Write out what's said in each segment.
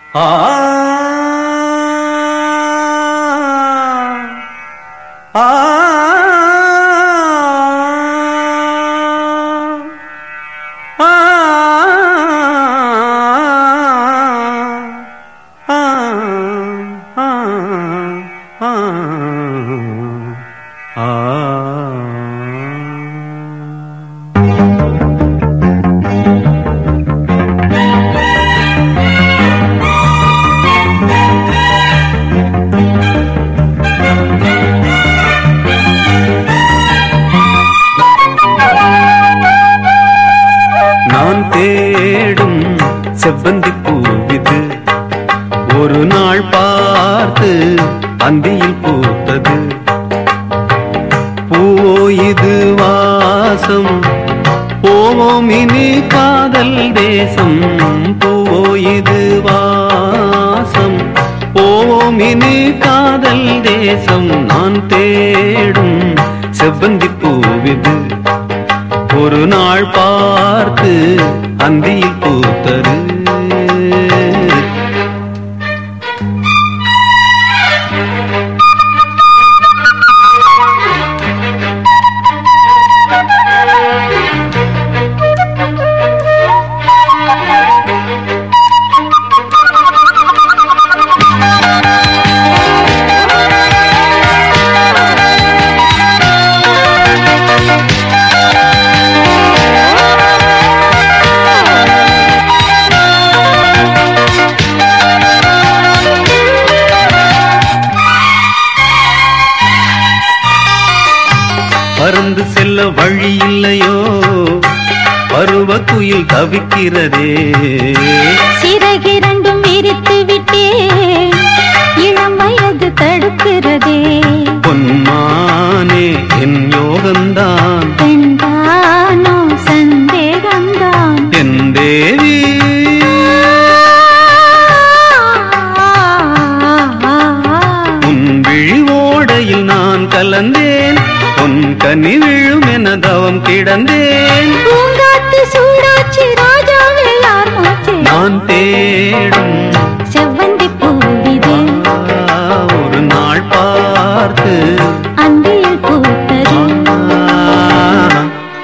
ஆ ஆ ஆ நான் தேடும் செவ்வந்தி பூவிது ஒரு நாள் பார்த்து அந்தியில் பூத்தது பூவோ இது வாசம் போவோம் இனி காதல் தேசம் பூவோ இது வாசம் போவோம் இனி காதல் தேசம் நான் தேடும் செவ்வந்தி பூவிது ஒரு நாள் பார்த்து அந்தியில் பூத்தது பறந்து செல்ல வழி இல்லையோ பருவ குயில் தவிக்கிறதே சிறகிரண்டும் விரித்து விட்டே இளம் வயது தடுக்கிறதே பொன்மானே என் யோகந்தான் பெண்தானோ சந்தேகம்தான் என் தேவி உன் விழி ஓடையில் நான் கலந்தேன் உன் கனி விழும் என தவம் கிடந்தேன் பூங்காத்து சூடாச்சி ராஜாவே யார் மூச்சு நான் தேடும் செவ்வந்தி பூவிது ஆ, ஒரு நாள் பார்த்து அந்தியில் பூத்தது ஆ,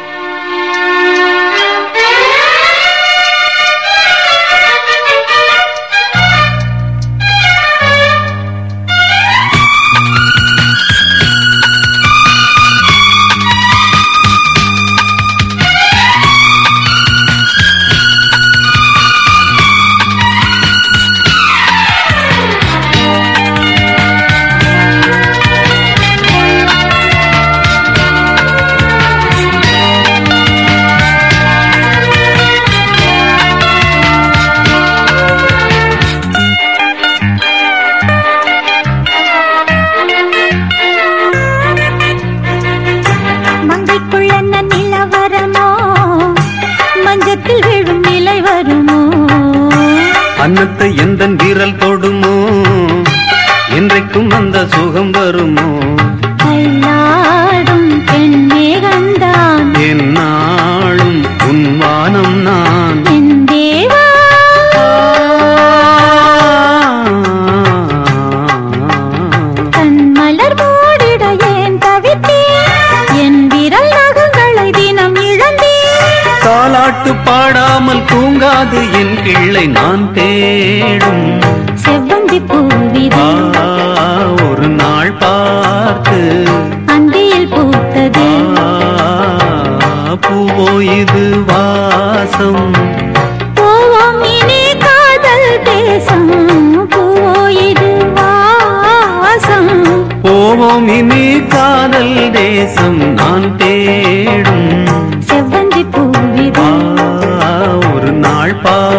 மங்கைக்குள்ள என்ன நிலவரமோ மஞ்சத்தில் விழும் நிலை வருமோ அன்னத்தை எந்த விரல் தொடுமோ என்றைக்கும் அந்த சுகம் வருமோ கைலாடும் பெண்ணே கண்டான் என்னாலும் உன் வானம் நான் என் தேவா தன் மலர் மூடிட ஏன் தவித்தேன் என் விரல் நகங்களை தினம் இழந்தேன் தாலாட்டு பாடாமல் தூங்காது என் பிள்ளை நான் தேடும் செவ்வந்தி பூவிது ஆ, ஒரு நாள் பார்த்து அந்தியில் பூத்தது ஆ, பூவோ இது வாசம் போவோம் இனி காதல் தேசம் பூவோ இது வாசம் போவோம் இனி காதல் தேசம் நான் தேடும் செவ்வந்தி பூவிது ஆ, ஒரு நாள் பா